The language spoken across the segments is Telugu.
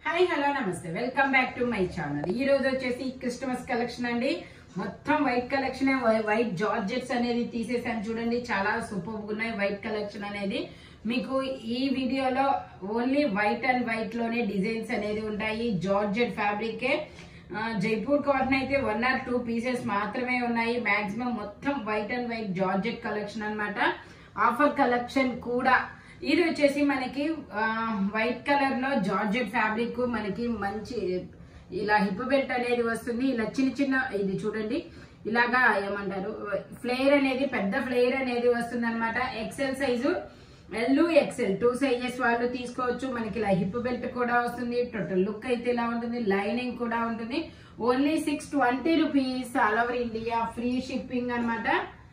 హాయ్ హలో నమస్తే welcome back to my channel ఈ రోజు వచ్చేసి క్రిస్టమస్ కలెక్షన్ అండి మొత్తం వైట్ కలెక్షన్ వైట్ జార్జెట్స్ అనేది తీసేసాను చూడండి చాలా సూపర్ ఉన్నాయి వైట్ కలెక్షన్ అనేది మీకు ఈ వీడియోలో ఓన్లీ వైట్ అండ్ వైట్ లోనే డిజైన్స్ అనేది ఉంటాయి జార్జెట్ ఫ్యాబ్రిక్ జైపూర్ కాటన్ అయితే వన్ ఆర్ టూ పీసెస్ మాత్రమే ఉన్నాయి మాక్సిమం మొత్తం white and white georgette collection అన్నమాట ఆఫర్ కలెక్షన్ కూడా ఇది వచ్చేసి మనకి వైట్ కలర్ లో జార్జెట్ ఫ్యాబ్రిక్ మనకి మంచి ఇలా హిప్ బెల్ట్ అనేది వస్తుంది ఇలా చిన్న చిన్న ఇది చూడండి ఇలాగా ఏమంటారు ఫ్లేయర్ అనేది పెద్ద ఫ్లేయర్ అనేది వస్తుంది అనమాట XL size L XL two sizes వాళ్ళు తీసుకోవచ్చు మనకి ఇలా హిప్ బెల్ట్ కూడా వస్తుంది టోటల్ లుక్ అయితే ఇలా ఉంటుంది లైనింగ్ కూడా ఉంటుంది only six twenty rupees all over India free shipping అన్నమాట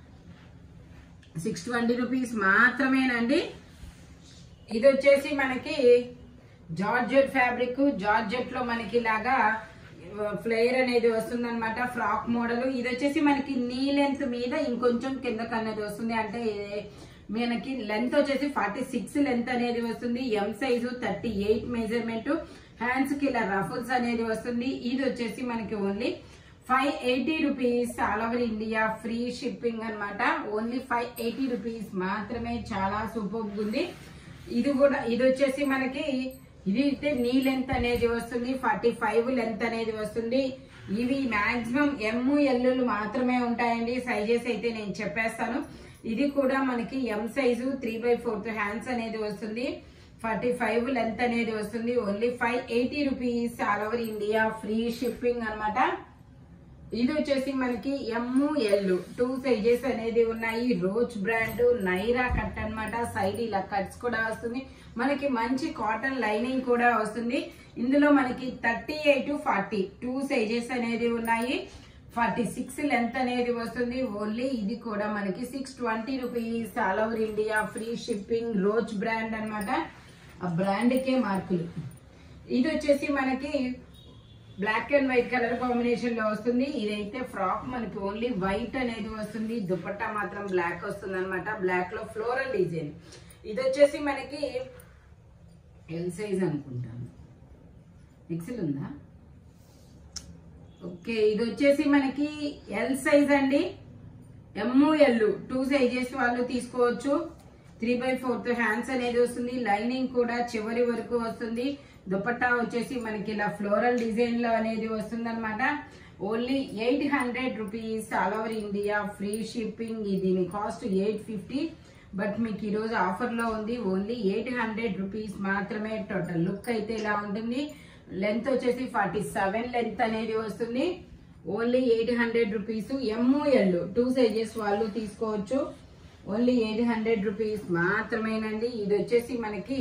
సిక్స్ ట్వంటీ రూపీస్ మాత్రమేనండి ఇది వచ్చేసి మనకి జార్జెట్ ఫ్యాబ్రిక్ జార్జెట్ లో మనకి ఇలాగా ఫ్లేయర్ అనేది వస్తుంది అనమాట ఫ్రాక్ మోడల్ ఇది వచ్చేసి మనకి నీ లెంత్ మీద ఇంకొంచెం కిందకి అనేది వస్తుంది అంటే మనకి లెంత్ వచ్చేసి ఫార్టీ సిక్స్ లెంత్ అనేది వస్తుంది M size thirty eight measurement hands కి ఇలా రఫుల్స్ అనేది వస్తుంది ఇది వచ్చేసి మనకి only five eighty rupees all over India free shipping అన్నమాట ఓన్లీ ఫైవ్ ఎయిటీ రూపీస్ మాత్రమే చాలా సూపర్ ఉంది ఇది కూడా ఇది వచ్చేసి మనకి ఇది అయితే నీ లెంత్ అనేది వస్తుంది ఫార్టీ ఫైవ్ లెంత్ అనేది వస్తుంది ఇవి మాక్సిమం ఎమ్ ఎల్లులు మాత్రమే ఉంటాయండి సైజెస్ అయితే నేను చెప్పేస్తాను ఇది కూడా మనకి M size three by fourth hands అనేది వస్తుంది ఫార్టీ ఫైవ్ లెంత్ అనేది వస్తుంది only five eighty rupees all over India free shipping అన్నమాట ఇది వచ్చేసి మనకి ఎమ్ ఎల్ టూ సైజెస్ అనేది ఉన్నాయి రోజ్ బ్రాండ్ నైరా కట్ అన్నమాట సైడ్ ఇలా కట్స్ కూడా వస్తుంది మనకి మంచి కాటన్ లైనింగ్ కూడా వస్తుంది ఇందులో మనకి thirty eight forty two sizes అనేది ఉన్నాయి ఫార్టీ సిక్స్ లెంత్ అనేది వస్తుంది ఓన్లీ ఇది కూడా మనకి six twenty rupees all over India free shipping rose brand అన్నమాట ఆ బ్రాండ్కే మార్కులు ఇది వచ్చేసి మనకి black and white colour combination లో వస్తుంది ఇదైతే ఫ్రాక్ మనకి ఓన్లీ వైట్ అనేది వస్తుంది దుపట్టా మాత్రం బ్లాక్ వస్తుంది అనమాట బ్లాక్ లో ఫ్లోరల్ డిజైన్ ఇది వచ్చేసి మనకి ఎల్ సైజ్ అనుకుంటాను ఎక్సెల్ ఉందా ఓకే ఇది వచ్చేసి మనకి ఎల్ సైజ్ అండి ఎమ్ ఎల్ టూ సైజెస్ వాళ్ళు తీసుకోవచ్చు త్రీ బై ఫోర్త్ హ్యాండ్స్ అనేది వస్తుంది లైనింగ్ కూడా చివరి వరకు వస్తుంది దుపట్టా వచ్చేసి మనకి ఇలా ఫ్లోరల్ డిజైన్ లో అనేది వస్తుంది అనమాట only eight hundred rupees all over India free shipping దీని కాస్ట్ ఎయిట్ ఫిఫ్టీ బట్ మీకు ఈరోజు ఆఫర్లో ఉంది ఓన్లీ ఎయిట్ హండ్రెడ్ రూపీస్ మాత్రమే టోటల్ లుక్ అయితే ఇలా ఉంటుంది లెంత్ వచ్చేసి ఫార్టీ సెవెన్ లెంత్ అనేది వస్తుంది only eight hundred rupees M L two sizes వాళ్ళు తీసుకోవచ్చు ఓన్లీ ఎయిట్ హండ్రెడ్ రూపీస్ మాత్రమేనండి ఇది వచ్చేసి మనకి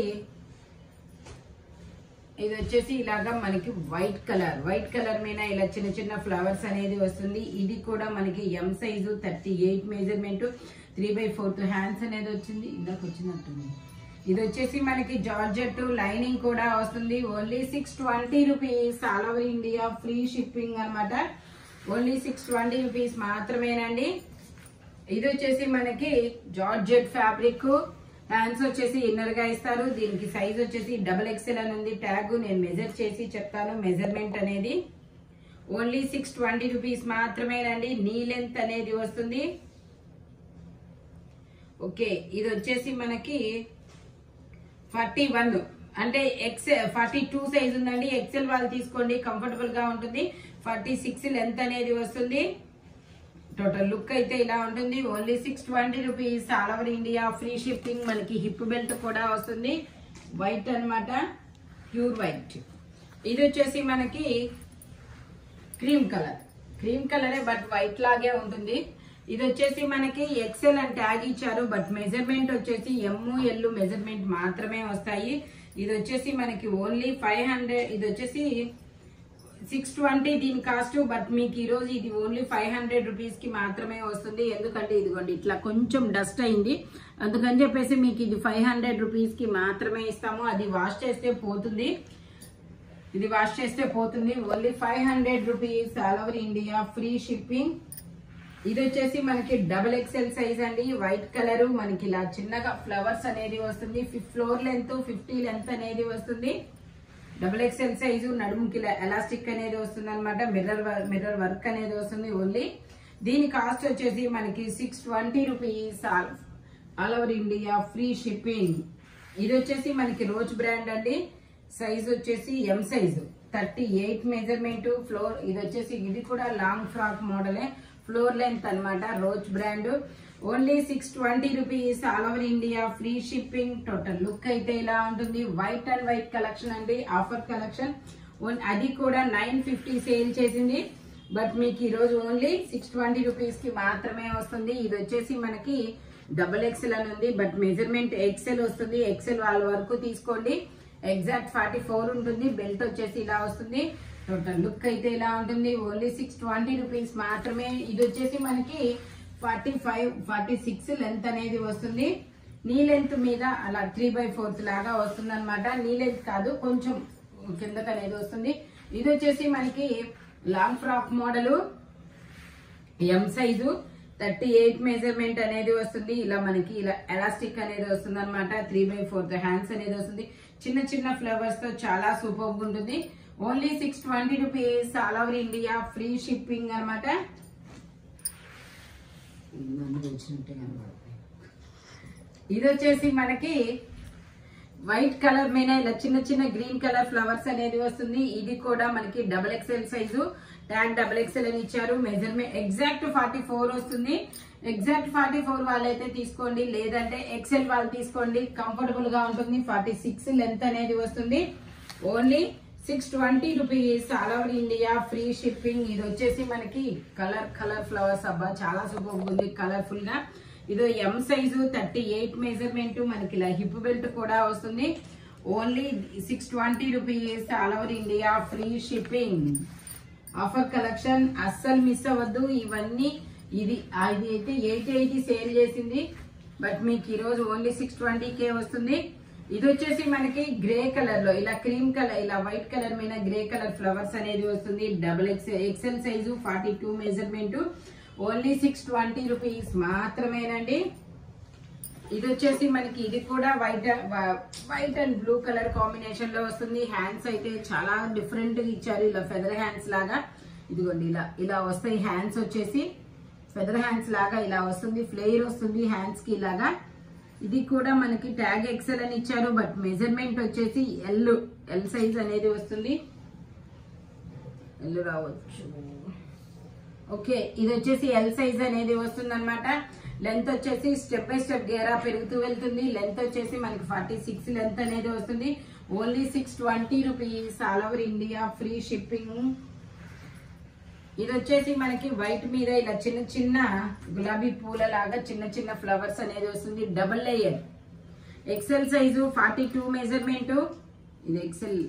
ఇది వచ్చేసి ఇలాగా మనకి వైట్ కలర్ వైట్ కలర్ మీద ఇలా చిన్న చిన్న ఫ్లవర్స్ అనేది వస్తుంది ఇది కూడా మనకి M size thirty eight measurement three by fourth hands అనేది వచ్చింది ఇందాక వచ్చినట్టుంది ఇది వచ్చేసి మనకి జార్జెట్ లైనింగ్ కూడా వస్తుంది only six twenty rupees all over India free shipping అనమాట ఓన్లీ సిక్స్ ట్వంటీ రూపీస్ మాత్రమేనండి ఇది వచ్చేసి మనకి జార్జెట్ ఫ్యాబ్రిక్ హ్యాండ్స్ వచ్చేసి ఇన్నర్ గా ఇస్తారు దీనికి సైజ్ వచ్చేసి డబుల్ ఎక్సెల్ అని ఉంది ట్యాగ్ నేను మెజర్ చేసి చెప్తాను మెజర్మెంట్ అనేది ఓన్లీ సిక్స్ ట్వంటీ రూపీస్ మాత్రమేనండి నీ లెంత్ అనేది వస్తుంది ఓకే ఇది వచ్చేసి మనకి ఫార్టీ వన్ అంటే ఎక్సెల్ ఫార్టీ టూ సైజ్ ఉందండి ఎక్సెల్ వాళ్ళు తీసుకోండి కంఫర్టబుల్ గా ఉంటుంది ఫార్టీ సిక్స్ లెంత్ అనేది వస్తుంది టోటల్ లుక్ అయితే ఇలా ఉంటుంది only six twenty rupees all over India free shipping మనకి హిప్ బెల్ట్ కూడా వస్తుంది వైట్ అన్నమాట ప్యూర్ వైట్ ఇది వచ్చేసి మనకి క్రీమ్ కలర్ క్రీమ్ కలరే బట్ వైట్ లాగే ఉంటుంది ఇది వచ్చేసి మనకి ఎక్సెల్ అని ట్యాగ్ ఇచ్చారు బట్ మెజర్మెంట్ వచ్చేసి ఎమ్ ఎల్ మెజర్మెంట్ మాత్రమే వస్తాయి ఇది వచ్చేసి మనకి ఓన్లీ ఫైవ్ హండ్రెడ్ ఇది వచ్చేసి సిక్స్ ట్వంటీ దీని కాస్ట్ బట్ మీకు ఈ రోజు ఇది ఓన్లీ ఫైవ్ హండ్రెడ్ రూపీస్ కి మాత్రమే వస్తుంది ఎందుకంటే ఇదిగోండి ఇట్లా కొంచెం డస్ట్ అయింది అందుకని చెప్పేసి మీకు ఇది ఫైవ్ హండ్రెడ్ రూపీస్ కి మాత్రమే ఇస్తాము అది వాష్ చేస్తే పోతుంది ఇది వాష్ చేస్తే పోతుంది only five hundred rupees all over India free shipping ఇది వచ్చేసి మనకి డబుల్ ఎక్స్ఎల్ సైజ్ అండి వైట్ కలర్ మనకి ఇలా చిన్నగా ఫ్లవర్స్ అనేది వస్తుంది ఫ్లోర్ లెంత్ ఫిఫ్టీ లెంత్ అనేది వస్తుంది డబుల్ ఎక్స్ఎల్ సైజు నడుముకి ఇలా ఎలాస్టిక్ అనేది వస్తుంది అనమాట మిర్రర్ మిర్రర్ వర్క్ అనేది వస్తుంది ఓన్లీ దీని కాస్ట్ వచ్చేసి మనకి six twenty rupees all over India free shipping ఇది వచ్చేసి మనకి రోజ్ బ్రాండ్ అండి సైజ్ వచ్చేసి M size thirty eight measurement floor ఇది వచ్చేసి ఇది కూడా లాంగ్ ఫ్రాక్ మోడలే ఫ్లోర్ లెంత్ అన్నమాట rose brand only six twenty rupees all over India free shipping total look అయితే ఇలా ఉంటుంది వైట్ అండ్ వైట్ కలెక్షన్ అండి ఆఫర్ కలెక్షన్ అది కూడా నైన్ ఫిఫ్టీ సేల్ చేసింది బట్ మీకు ఈ రోజు ఓన్లీ సిక్స్ ట్వంటీ రూపీస్ కి మాత్రమే వస్తుంది ఇది వచ్చేసి మనకి డబుల్ ఎక్సెల్ అని ఉంది బట్ మెజర్మెంట్ ఎక్సెల్ వస్తుంది ఎక్సెల్ వాళ్ళ వరకు తీసుకోండి ఎగ్జాక్ట్ ఫార్టీ ఫోర్ ఉంటుంది బెల్ట్ వచ్చేసి ఇలా వస్తుంది టోటల్ లుక్ అయితే ఇలా ఉంటుంది ఓన్లీ సిక్స్ ట్వంటీ రూపీస్ మాత్రమే ఇది వచ్చేసి మనకి forty five forty six length అనేది వస్తుంది నీ లెంత్ మీద అలా త్రీ బై ఫోర్త్ లాగా వస్తుంది అనమాట నీ లెంత్ కాదు కొంచెం కిందకి అనేది వస్తుంది ఇది వచ్చేసి మనకి long frock model M size thirty eight measurement అనేది వస్తుంది ఇలా మనకి ఇలా ఎలాస్టిక్ అనేది వస్తుంది అనమాట త్రీ బై ఫోర్త్ హ్యాండ్స్ అనేది వస్తుంది చిన్న చిన్న ఫ్లవర్స్ తో చాలా సూపర్ ఉంటుంది only six twenty rupees all over India free shipping అనమాట ఇది వచ్చేసి మనకి వైట్ కలర్ మీద ఇలా చిన్న చిన్న గ్రీన్ కలర్ ఫ్లవర్స్ అనేది వస్తుంది ఇది కూడా మనకి double XL size tag double XL అని ఇచ్చారు మెజర్మెంట్ ఎగ్జాక్ట్ ఫార్టీ ఫోర్ వస్తుంది ఎగ్జాక్ట్ ఫార్టీ ఫోర్ వాళ్ళైతే తీసుకోండి లేదంటే ఎక్సెల్ వాళ్ళు తీసుకోండి కంఫర్టబుల్ గా ఉంటుంది ఫార్టీ సిక్స్ లెంత్ అనేది వస్తుంది only six twenty rupees all over India free shipping ఇది వచ్చేసి మనకి కలర్ కలర్ ఫ్లవర్స్ అబ్బా చాలా సూపర్ ఉంది కలర్ఫుల్ గా ఇది M size thirty eight measurement మనకి ఇలా హిప్ బెల్ట్ కూడా వస్తుంది only six twenty rupees all over India free shipping offer collection అస్సలు మిస్ అవ్వద్దు ఇవన్నీ ఇది అది అయితే ఎయిట్ ఎయిటీ సేల్ చేసింది బట్ మీకు ఈరోజు ఓన్లీ సిక్స్ కే వస్తుంది ఇది వచ్చేసి మనకి గ్రే కలర్ లో ఇలా క్రీమ్ కలర్ ఇలా వైట్ కలర్ మీద గ్రే కలర్ ఫ్లవర్స్ అనేది వస్తుంది double XL XL size forty two measurement only six twenty rupees మాత్రమేనండి ఇది వచ్చేసి మనకి ఇది కూడా white white and blue colour combination లో వస్తుంది హ్యాండ్స్ అయితే చాలా డిఫరెంట్ గా ఇచ్చారు ఇలా ఫెదర్ హ్యాండ్స్ లాగా ఇదిగోండి ఇలా ఇలా వస్తాయి హ్యాండ్స్ వచ్చేసి ఫెదర్ హ్యాండ్స్ లాగా ఇలా వస్తుంది ఫ్లేయర్ వస్తుంది హ్యాండ్స్ కి ఇలాగా ఇది కూడా మనకి ట్యాగ్ ఎక్సెల్ అని ఇచ్చారు బట్ మెజర్మెంట్ వచ్చేసి ఎల్ ఎల్ సైజ్ అనేది వస్తుంది ఎల్ రావచ్చు ఓకే ఇది వచ్చేసి ఎల్ సైజ్ అనేది వస్తుంది అనమాట లెంత్ వచ్చేసి స్టెప్ బై స్టెప్ గేరా పెరుగుతూ వెళ్తుంది లెంత్ వచ్చేసి మనకి ఫార్టీ సిక్స్ లెంత్ అనేది వస్తుంది only six twenty rupees all over India free shipping ఇది వచ్చేసి మనకి వైట్ మీద ఇలా చిన్న చిన్న గులాబీ పూల లాగా చిన్న చిన్న ఫ్లవర్స్ అనేది వస్తుంది double layer XL size forty two measurement ఇది ఎక్సెల్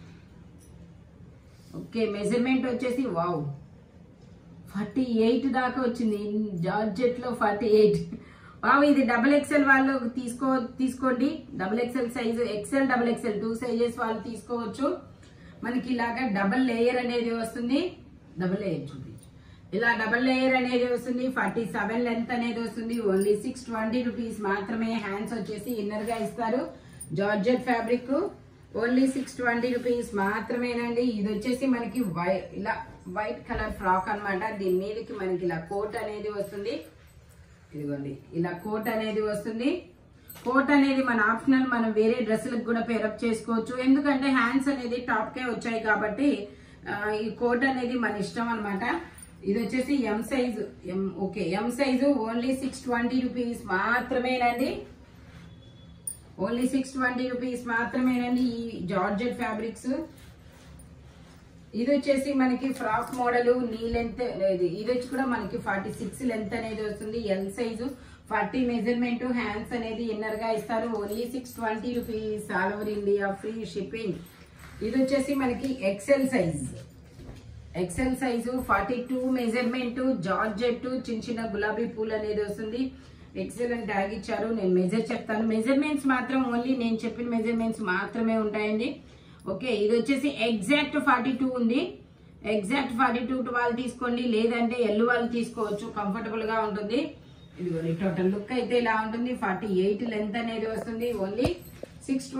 ఓకే మెజర్మెంట్ వచ్చేసి వావ్ ఫార్టీ ఎయిట్ దాకా వచ్చింది జార్జెట్ లో ఫార్టీ ఎయిట్ వావ్ ఇది డబుల్ ఎక్సెల్ వాళ్ళు తీసుకో తీసుకోండి double XL size XL double XL two sizes వాళ్ళు తీసుకోవచ్చు మనకి ఇలాగా డబల్ లేయర్ అనేది వస్తుంది డబల్ లేయర్ చూపించు ఇలా డబల్ లేయర్ అనేది వస్తుంది ఫార్టీ సెవెన్ లెంత్ అనేది వస్తుంది ఓన్లీ సిక్స్ ట్వంటీ రూపీస్ మాత్రమే హ్యాండ్స్ వచ్చేసి ఇన్నర్ గా ఇస్తారు georgette fabric only six twenty rupees మాత్రమేనండి ఇది వచ్చేసి మనకి వై ఇలా వైట్ కలర్ ఫ్రాక్ అన్నమాట దీని మీదకి మనకి ఇలా కోట్ అనేది వస్తుంది ఇదిగోండి ఇలా కోట్ అనేది వస్తుంది కోట్ అనేది మన ఆప్షనల్ మనం వేరే డ్రెస్సులకు కూడా పేరప్ చేసుకోవచ్చు ఎందుకంటే హ్యాండ్స్ అనేది టాప్ కే వచ్చాయి కాబట్టి ఆ, ఈ కోట్ అనేది మన ఇష్టం అన్నమాట ఇది వచ్చేసి M size M okay M size only six twenty rupees మాత్రమేనండి ఓన్లీ సిక్స్ ట్వంటీ రూపీస్ మాత్రమేనండి ఈ జార్జెట్ ఫ్యాబ్రిక్స్ ఇది వచ్చేసి మనకి ఫ్రాక్ మోడల్ నీ లెంత్ ఇది ఇది వచ్చి కూడా మనకి ఫార్టీ సిక్స్ లెంత్ అనేది వస్తుంది L size forty measurement hands అనేది ఇన్నర్ గా ఇస్తారు only six twenty rupees all over India free shipping ఇది వచ్చేసి మనకి XL size XL size forty two measurement georgette చిన్న చిన్న గులాబీ పూలు అనేది వస్తుంది ఎక్సెల్ అని ట్యాగ్ ఇచ్చారు నేను మెజర్ చెప్తాను మెజర్మెంట్స్ మాత్రం ఓన్లీ నేను చెప్పిన మెజర్మెంట్స్ మాత్రమే ఉంటాయండి ఓకే ఇది వచ్చేసి ఎగ్జాక్ట్ ఫార్టీ టూ ఉంది ఎగ్జాక్ట్ ఫార్టీ టూ వాళ్ళు తీసుకోండి లేదంటే ఎల్లు వాళ్ళు తీసుకోవచ్చు కంఫర్టబుల్ గా ఉంటుంది ఇదిగోండి టోటల్ లుక్ అయితే ఇలా ఉంటుంది ఫార్టీ ఎయిట్ లెంత్ అనేది వస్తుంది only six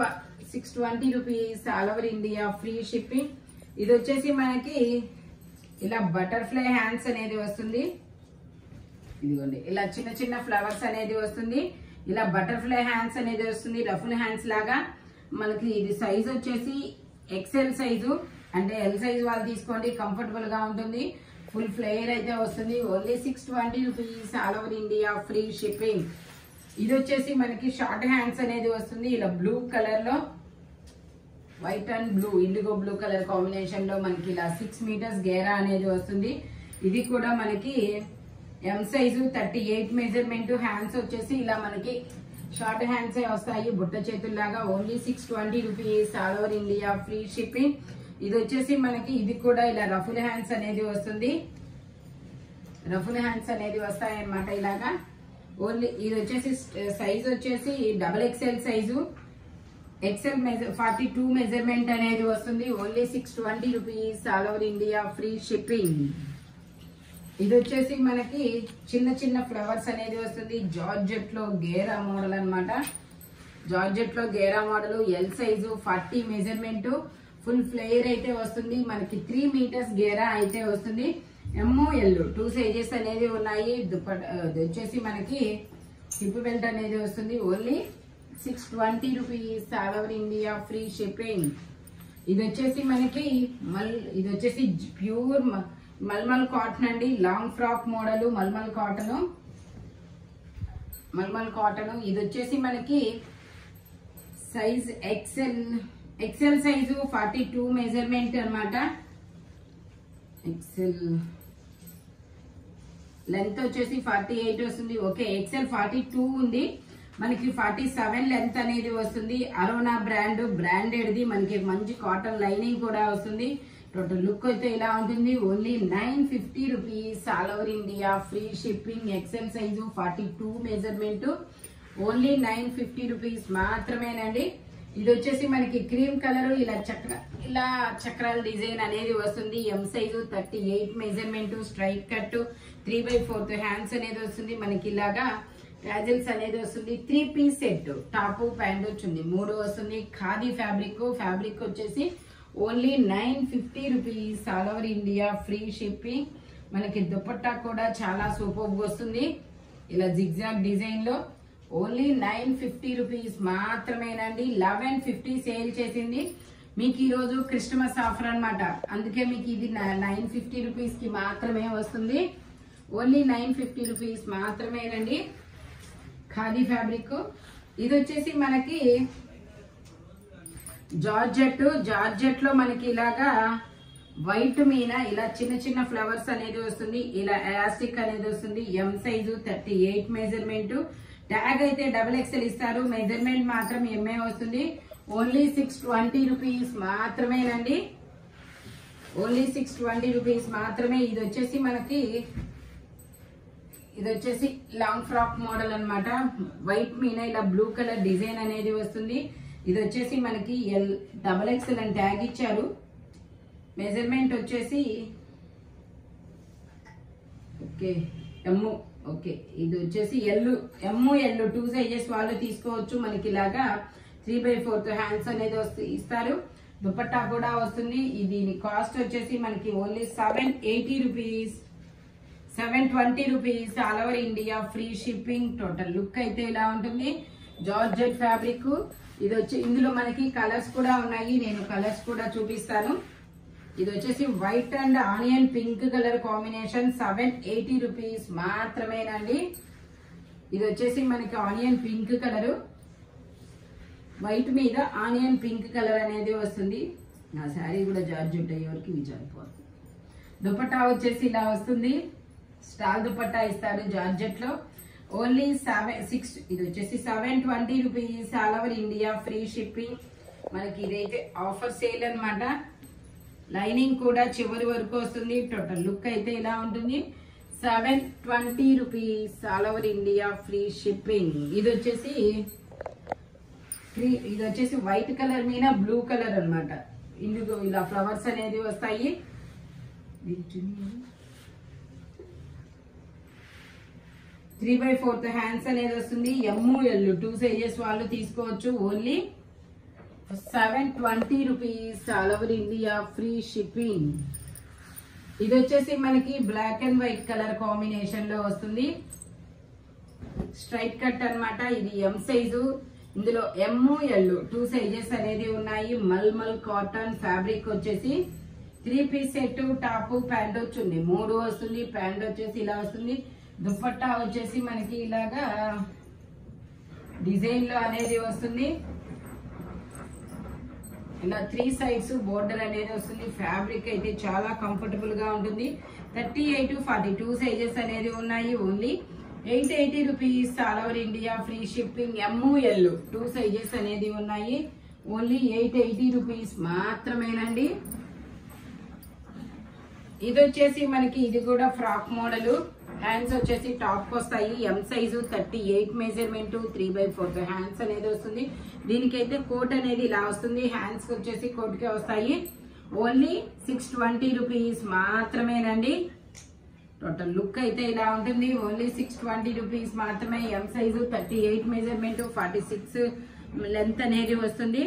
six twenty rupees all over India free shipping ఇది వచ్చేసి మనకి ఇలా బటర్ఫ్లై హ్యాండ్స్ అనేది వస్తుంది ఇదిగోండి ఇలా చిన్న చిన్న ఫ్లవర్స్ అనేది వస్తుంది ఇలా బటర్ఫ్లై హ్యాండ్స్ అనేది వస్తుంది రఫుల్ హ్యాండ్స్ లాగా మనకి ఇది సైజ్ వచ్చేసి ఎక్సెల్ సైజు అంటే ఎల్ సైజ్ వాళ్ళు తీసుకోండి కంఫర్టబుల్ గా ఉంటుంది ఫుల్ ఫ్లేయర్ అయితే వస్తుంది only six twenty rupees all over India free shipping ఇది వచ్చేసి మనకి షార్ట్ హ్యాండ్స్ అనేది వస్తుంది ఇలా బ్లూ కలర్ లో white and blue indigo blue colour combination లో మనకి ఇలా సిక్స్ మీటర్స్ గేరా అనేది వస్తుంది ఇది కూడా మనకి M size thirty eight measurement hands వచ్చేసి ఇలా మనకి షార్ట్ హ్యాండ్స్ వస్తాయి బుట్ట చేతుల్లాగా only six twenty rupees all over India free shipping ఇది వచ్చేసి మనకి ఇది కూడా ఇలా రఫుల్ హ్యాండ్స్ అనేది వస్తుంది రఫుల్ హ్యాండ్స్ అనేది వస్తాయి అన్నమాట ఇలాగా ఓన్లీ ఇది వచ్చేసి సైజ్ వచ్చేసి double XL size XL measure forty two measurement అనేది వస్తుంది only six twenty rupees all over India free shipping ఇది వచ్చేసి మనకి చిన్న చిన్న ఫ్లవర్స్ అనేది వస్తుంది జార్జెట్ లో గేరా మోడల్ అన్నమాట జార్జెట్ లో గేరా model L size forty measurement full flare అయితే వస్తుంది మనకి త్రీ మీటర్స్ గేరా అయితే వస్తుంది ఎమ్మో ఎల్ టూ సైజెస్ అనేది ఉన్నాయి దుప్పట్ ఇది వచ్చేసి మనకి హిప్ బెల్ట్ అనేది వస్తుంది only six twenty rupees all over India free shipping ఇది వచ్చేసి మనకి మల్ ఇది వచ్చేసి ప్యూర్ మల్మల్ కాటన్ అండి లాంగ్ ఫ్రాక్ మోడల్ మల్మల్ కాటన్ మల్మల్ కాటన్ ఇది వచ్చేసి మనకి size XL XL size forty two measurement అనమాట ఎక్సెల్ లెంత్ వచ్చేసి ఫార్టీ ఎయిట్ వస్తుంది ఓకే ఎక్సెల్ ఫార్టీ టూ ఉంది మనకి ఫార్టీ సెవెన్ లెంత్ అనేది వస్తుంది అరోనా బ్రాండ్ బ్రాండెడ్ది మనకి మంచి కాటన్ లైనింగ్ కూడా వస్తుంది టోటల్ లుక్ అయితే ఇలా ఉంటుంది only nine fifty rupees all over India free shipping XL size forty two measurement only nine fifty rupees మాత్రమేనండి ఇది వచ్చేసి మనకి క్రీమ్ కలర్ ఇలా చక్ర ఇలా చక్రాల డిజైన్ అనేది వస్తుంది M size thirty eight measurement straight cut three by fourth hands అనేది వస్తుంది మనకి ఇలాగా టాజిల్స్ అనేది వస్తుంది three piece set top pant వచ్చింది మూడు వస్తుంది ఖాదీ ఫ్యాబ్రిక్ ఫ్యాబ్రిక్ వచ్చేసి only nine fifty rupees all over India free shipping మనకి దుపట్టా కూడా చాలా సూపర్ వస్తుంది ఇలా జిగ్జాగ్ డిజైన్ లో ఓన్లీ నైన్ ఫిఫ్టీ రూపీస్ మాత్రమేనండి లెవెన్ ఫిఫ్టీ సేల్ చేసింది మీకు ఈ రోజు క్రిస్టమస్ ఆఫర్ అన్నమాట అందుకే మీకు ఇది నైన్ ఫిఫ్టీ రూపీస్ కి మాత్రమే వస్తుంది ఓన్లీ నైన్ ఫిఫ్టీ రూపీస్ మాత్రమేనండి ఖాదీ ఫ్యాబ్రిక్ ఇది వచ్చేసి మనకి జార్జెట్ జార్జెట్ లో మనకి ఇలాగా వైట్ మీద ఇలా చిన్న చిన్న ఫ్లవర్స్ అనేది వస్తుంది ఇలా ఎలాస్టిక్ అనేది వస్తుంది M size thirty eight measurement tag అయితే డబుల్ ఎక్స్ఎల్ ఇస్తారు మెజర్మెంట్ మాత్రం ఎంఏ వస్తుంది ఓన్లీ సిక్స్ ట్వంటీ రూపీస్ మాత్రమేనండి ఓన్లీ సిక్స్ ట్వంటీ రూపీస్ మాత్రమే ఇది వచ్చేసి మనకి ఇది వచ్చేసి లాంగ్ ఫ్రాక్ మోడల్ అన్నమాట వైట్ మీద ఇలా బ్లూ కలర్ డిజైన్ అనేది వస్తుంది ఇది వచ్చేసి మనకి ఎల్ డబల్ ఎక్స్ఎల్ అని ట్యాగ్ ఇచ్చారు మెజర్మెంట్ వచ్చేసి ఓకే ఎమ్ము ఓకే ఇది వచ్చేసి ఎల్లు ఎమ్ము ఎల్లు టూ సైజెస్ వాళ్ళు తీసుకోవచ్చు మనకి ఇలాగా త్రీ బై ఫోర్త్ హ్యాండ్స్ అనేది వస్తు ఇస్తారు దుపట్టా కూడా వస్తుంది ఇది దీని కాస్ట్ వచ్చేసి మనకి only seven eighty rupees seven twenty rupees all over India free shipping total look అయితే ఇలా ఉంటుంది జార్జెట్ ఫ్యాబ్రిక్ ఇది వచ్చి ఇందులో మనకి కలర్స్ కూడా ఉన్నాయి నేను కలర్స్ కూడా చూపిస్తాను ఇది వచ్చేసి white and onion pink colour combination seven eighty rupees మాత్రమేనండి ఇది వచ్చేసి మనకి ఆనియన్ పింక్ కలర్ వైట్ మీద ఆనియన్ పింక్ కలర్ అనేది వస్తుంది నా శారీ కూడా జార్జెట్ అయ్యేవరకు ఇది సరిపోతుంది దుపట్టా వచ్చేసి ఇలా వస్తుంది స్టాల్ దుపట్టా ఇస్తారు జార్జెట్ లో ఓన్లీ సెవెన్ సిక్స్ ఇది వచ్చేసి seven twenty rupees all over India free shipping మనకి ఇదైతే ఆఫర్ సేల్ అన్నమాట లైనింగ్ కూడా చివరి వరకు వస్తుంది టోటల్ లుక్ అయితే ఇలా ఉంటుంది seven twenty rupees all over India free shipping ఇది వచ్చేసి ఫ్రీ- ఇది వచ్చేసి వైట్ కలర్ మీద బ్లూ కలర్ అన్నమాట ఇందుకు ఇలా ఫ్లవర్స్ అనేది వస్తాయి త్రీ బై ఫోర్త్ హ్యాండ్స్ అనేది వస్తుంది ఎమ్ము ఎల్లు టూ సైజెస్ వాళ్ళు తీసుకోవచ్చు only seven twenty rupees all over India free shipping ఇది వచ్చేసి మనకి black and white colour combination లో వస్తుంది స్ట్రైట్ కట్ అన్నమాట ఇది ఎం సైజు ఇందులో ఎమ్ ఎల్ టూ సైజెస్ అనేది ఉన్నాయి మల్మల్ కాటన్ ఫ్యాబ్రిక్ వచ్చేసి three piece set top pant వచ్చింది మూడు వస్తుంది ప్యాంట్ వచ్చేసి ఇలా వస్తుంది దుపట్టా వచ్చేసి మనకి ఇలాగా డిజైన్ లో అనేది వస్తుంది ఇలా త్రీ సైడ్స్ బోర్డర్ అనేది వస్తుంది ఫ్యాబ్రిక్ అయితే చాలా కంఫర్టబుల్ గా ఉంటుంది thirty eight forty two sizes అనేది ఉన్నాయి only eight eighty rupees all over India free shipping M L two sizes అనేది ఉన్నాయి ఓన్లీ ఎయిట్ ఎయిటీ రూపీస్ మాత్రమేనండి ఇది వచ్చేసి మనకి ఇది కూడా ఫ్రాక్ మోడల్ హ్యాండ్స్ వచ్చేసి టాప్ వస్తాయి M size thirty eight measurement three by four hands అనేది వస్తుంది దీనికైతే కోట్ అనేది ఇలా వస్తుంది హ్యాండ్స్ వచ్చేసి కోట్ కే వస్తాయి ఓన్లీ సిక్స్ ట్వంటీ రూపీస్ మాత్రమేనండి టోటల్ లుక్ అయితే ఇలా ఉంటుంది ఓన్లీ సిక్స్ ట్వంటీ రూపీస్ మాత్రమే M size thirty eight measurement forty six length అనేది వస్తుంది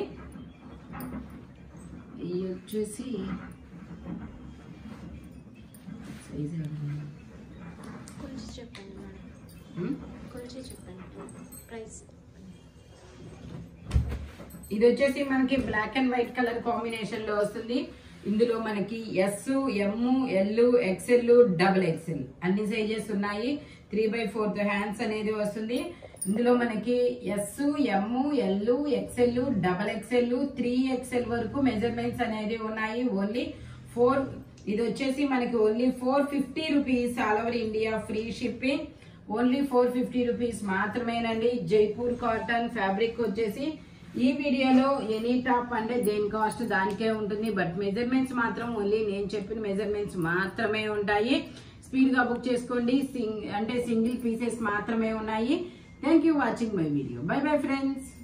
ఇది వచ్చేసి సైజ్ కొలిచి చెప్పండి మేడం Hmm? కొలిచి చెప్పండి ప్రైస్ ఇది వచ్చేసి మనకి black and white colour combination లో వస్తుంది ఇందులో మనకి S M L XL double XL అన్ని సైజెస్ ఉన్నాయి త్రీ బై ఫోర్త్ హ్యాండ్స్ అనేది వస్తుంది ఇందులో మనకి S M L XL double XL three XL వరకు మెజర్మెంట్స్ అనేది ఉన్నాయి ఓన్లీ ఫోర్ ఇది వచ్చేసి మనకి only four fifty rupees all over India free shipping only four fifty rupees మాత్రమేనండి జైపూర్ కాటన్ ఫ్యాబ్రిక్ వచ్చేసి ఈ వీడియోలో ఎనీ టాప్ అంటే దేని కాస్ట్ దానికే ఉంటుంది బట్ మెజర్మెంట్స్ మాత్రం ఓన్లీ నేను చెప్పిన మెజర్మెంట్స్ మాత్రమే ఉంటాయి స్పీడ్ గా బుక్ చేసుకోండి సింగ్ అంటే సింగిల్ పీసెస్ మాత్రమే ఉన్నాయి thank you watching my video bye bye friends